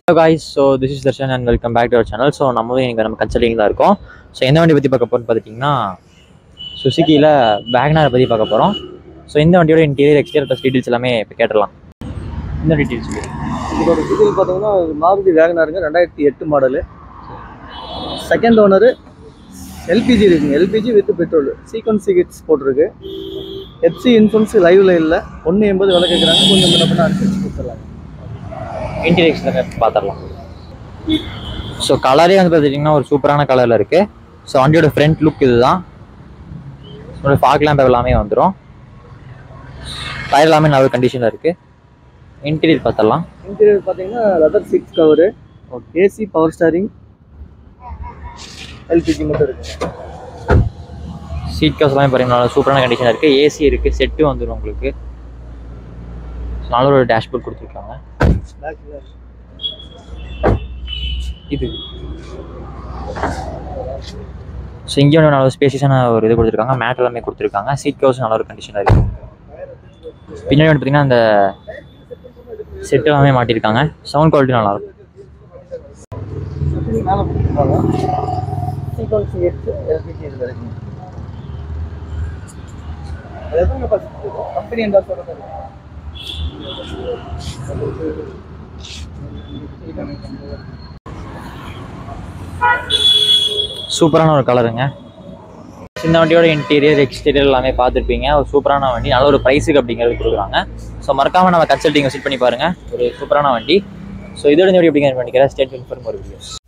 guys so this is Darshan and welcome back to our channel so நம்ம வந்து இங்கே நம்ம கன்சல்டிங் தான் இருக்கோம் ஸோ எந்த வண்டி பற்றி பார்க்க போகிறோம்னு பார்த்துட்டிங்கன்னா சுசுக்கியில் வேகனாரை பற்றி பார்க்க போகிறோம் ஸோ இந்த வண்டியோட இன்டீரியர் எக்ஸ்டீரியர் ப்ளஸ் டீட்டெயில்ஸ் எல்லாமே இப்போ கேட்டுடலாம் இந்த டீட்டெயில்ஸ் இதோட டீட்டெயில் பார்த்தீங்கன்னா மாருதி வேகனாருங்க ரெண்டாயிரத்தி எட்டு மாடலு செகண்ட் ஓனரு எல்பிஜி இருக்குங்க எல்பிஜி வித் பெட்ரோல் சீக்வன்ஸ் சிகிட்ஸ் போட்டிருக்கு எஃப்சி இன்சூரன்ஸ் லைவ்ல இல்லை ஒன்று எண்பது விலை கேட்குறாங்க கொஞ்சம் முன்ன பின்ன அனுசரிச்சு கொடுத்துடலாங்க இன்டீரியர் எக்ஸ்டீரியர் பார்த்துடலாம் ஸோ கலரே வந்து பார்த்துட்டிங்கன்னா ஒரு சூப்பரான கலரில் இருக்குது ஸோ வண்டியோட ஃப்ரண்ட் லுக் இதுதான் உங்களோட ஃபாக் லேம்ப் எல்லாமே வந்துடும் டயர் எல்லாமே நல்ல கண்டிஷனில் இருக்குது இன்டீரியர் பார்த்துடலாம் இன்டீரியர் பார்த்தீங்கன்னா leather seat cover AC power steering LPG மட்டும் இருக்குங்க சீட் கவர்ஸ் எல்லாமே பாருங்க நல்லா சூப்பரான கண்டிஷனில் இருக்குது ஏசி இருக்குது செட்டு வந்துடும் உங்களுக்கு நல்ல ஒரு டேஷ்போர்ட் கொடுத்துருக்காங்க பேக்கில் இது ஸோ இங்கே வந்து நல்ல ஸ்பேசியஸான ஒரு இது கொடுத்துருக்காங்க மேட் எல்லாமே கொடுத்துருக்காங்க சீட் கவர்ஸ் நல்ல ஒரு கண்டிஷனில் இருக்குது பின்னாடி வந்து பார்த்தீங்கன்னா அந்த செட் எல்லாமே மாட்டியிருக்காங்க சவுண்ட் குவாலிட்டி நல்லாயிருக்கும் மேலே கொடுத்துருக்காங்க சீக்வன்ஸ் சிகிட்ஸ் எல்பிஜி இதில் இருக்குங்க அது எதுவும் கம்பெனி எந்த சொல்கிறது சூப்பரான ஒரு கலருங்க இந்த வண்டியோட இன்டீரியர் எக்ஸ்டீரியர் எல்லாமே பார்த்துருப்பீங்க ஒரு சூப்பரான வண்டி நல்ல ஒரு ப்ரைஸுக்கு அப்படிங்கிறது கொடுக்குறாங்க ஸோ மறக்காம நம்ம கன்சல்டிங் விசிட் பண்ணி பாருங்க ஒரு சூப்பரான வண்டி ஸோ இதோட இந்த வீடியோ அப்படிங்கிற பண்ணிக்கிறேன் ஸ்டேட் இன்ஃபார்ம் ஒரு வீடியோஸ்